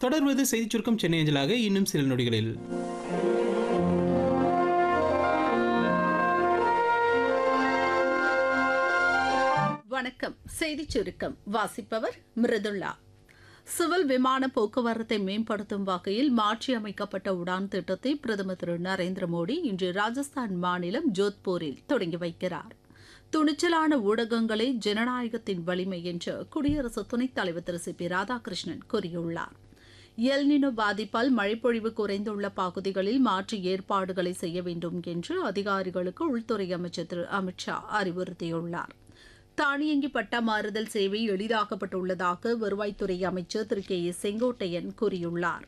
தொடர்வது செய்திச் சுருக்கம் சென்னை அஞ்சலாக இன்னும் சில நொடிகளில் வணக்கம் செய்திச் சுருக்கம் வாசிப்பவர் மிருதுளா சிவில் விமான போக்குவரத்தை மேம்படுத்தும் வகையில் மாற்றியமைக்கப்பட்ட உடான் திட்டத்தை பிரதமர் திரு நரேந்திர மோடி இன்று ராஜஸ்தான் மாநிலம் ஜோத்பூரில் தொடங்கி வைக்கிறார் துணிச்சலான ஊடகங்களே ஜனநாயகத்தின் வலிமை என்று குடியரசு துணைத் தலைவர் திரு சி பி ராதாகிருஷ்ணன் கூறியுள்ளார் எல்னினோ பாதிப்பால் மழைப்பொழிவு குறைந்துள்ள பகுதிகளில் மாற்று ஏற்பாடுகளை செய்ய வேண்டும் என்று அதிகாரிகளுக்கு உள்துறை அமைச்சர் திரு அமித்ஷா அறிவுறுத்தியுள்ளார் தானியங்கி பட்டா மாறுதல் சேவை எளிதாக்கப்பட்டுள்ளதாக வருவாய்த்துறை அமைச்சர் திரு கே ஏ செங்கோட்டையன் கூறியுள்ளார்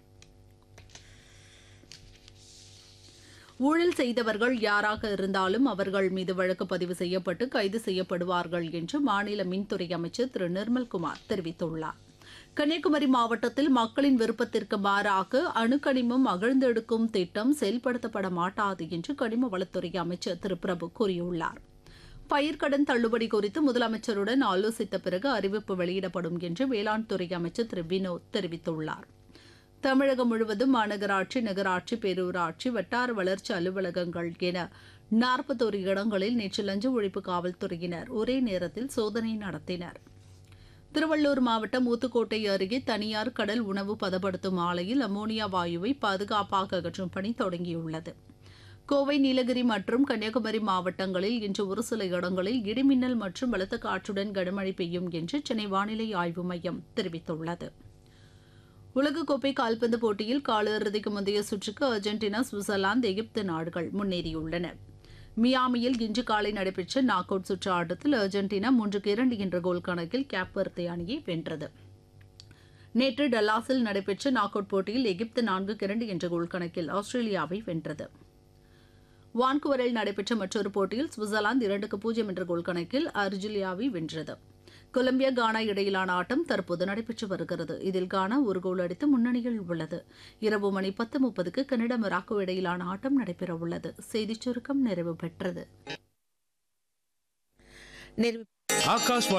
ஊழல் செய்தவர்கள் யாராக இருந்தாலும் அவர்கள் மீது வழக்கு பதிவு செய்யப்பட்டு கைது செய்யப்படுவார்கள் என்று மாநில மின்துறை அமைச்சர் திரு நிர்மல்குமார் தெரிவித்துள்ளார் கன்னியாகுமரி மாவட்டத்தில் மக்களின் விருப்பத்திற்கு மாறாக அணுக்கனிமம் அகழ்ந்தெடுக்கும் திட்டம் செயல்படுத்தப்பட மாட்டாது என்று கனிம வளத்துறை அமைச்சர் திரு பிரபு கூறியுள்ளார் பயிர்க்கடன் தள்ளுபடி குறித்து முதலமைச்சருடன் ஆலோசித்த பிறகு அறிவிப்பு வெளியிடப்படும் என்று வேளாண் துறை அமைச்சர் திரு வினோத் தெரிவித்துள்ளார் தமிழகம் முழுவதும் மாநகராட்சி நகராட்சி பேரூராட்சி வட்டார வளர்ச்சி அலுவலகங்கள் என நாற்பத்தோரு இடங்களில் நேற்று லஞ்ச ஒழிப்பு காவல்துறையினர் ஒரே நேரத்தில் சோதனை நடத்தினர் திருவள்ளூர் மாவட்டம் ஊத்துக்கோட்டை அருகே தனியார் கடல் உணவு பதப்படுத்தும் ஆலையில் அமோனியா வாயுவை பாதுகாப்பாக அகற்றும் பணி தொடங்கியுள்ளது கோவை நீலகிரி மற்றும் கன்னியாகுமரி மாவட்டங்களில் இன்று ஒரு சில இடங்களில் இடிமின்னல் மற்றும் பலத்த காற்றுடன் கனமழை பெய்யும் என்று சென்னை வானிலை ஆய்வு மையம் தெரிவித்துள்ளது உலகக்கோப்பை கால்பந்து போட்டியில் காலிறுதிக்கு முந்தைய சுற்றுக்கு அர்ஜென்டினா சுவிட்சர்லாந்து எகிப்து நாடுகள் முன்னேறியுள்ளன மியாமியில் இன்று காலை நடைபெற்ற நாக் அவுட் சுற்று ஆட்டத்தில் அர்ஜென்டினா மூன்றுக்கு இரண்டு என்ற கோல் கணக்கில் கேப்வர்த்தே அணியை வென்றது நேற்று டல்லாஸில் நடைபெற்ற நாக் அவுட் போட்டியில் எகிப்து நான்குக்கு இரண்டு என்ற கோல் கணக்கில் ஆஸ்திரேலியாவை வென்றது வான்குவரில் நடைபெற்ற மற்றொரு போட்டியில் சுவிட்சர்லாந்து இரண்டுக்கு பூஜ்ஜியம் என்ற கோல் கணக்கில் அர்ஜிலியாவை வென்றது கொலம்பியா கானா இடையிலான ஆட்டம் தற்போது நடைபெற்று வருகிறது இதில் கானா ஒரு கோல் அடித்து முன்னணியில் உள்ளது இரவு மணி பத்து முப்பதுக்கு கனடா மொராக்கோ இடையிலான ஆட்டம் நடைபெறவுள்ளது செய்திச் சுருக்கம் நிறைவு பெற்றது நிறைவு ஆகாஷ்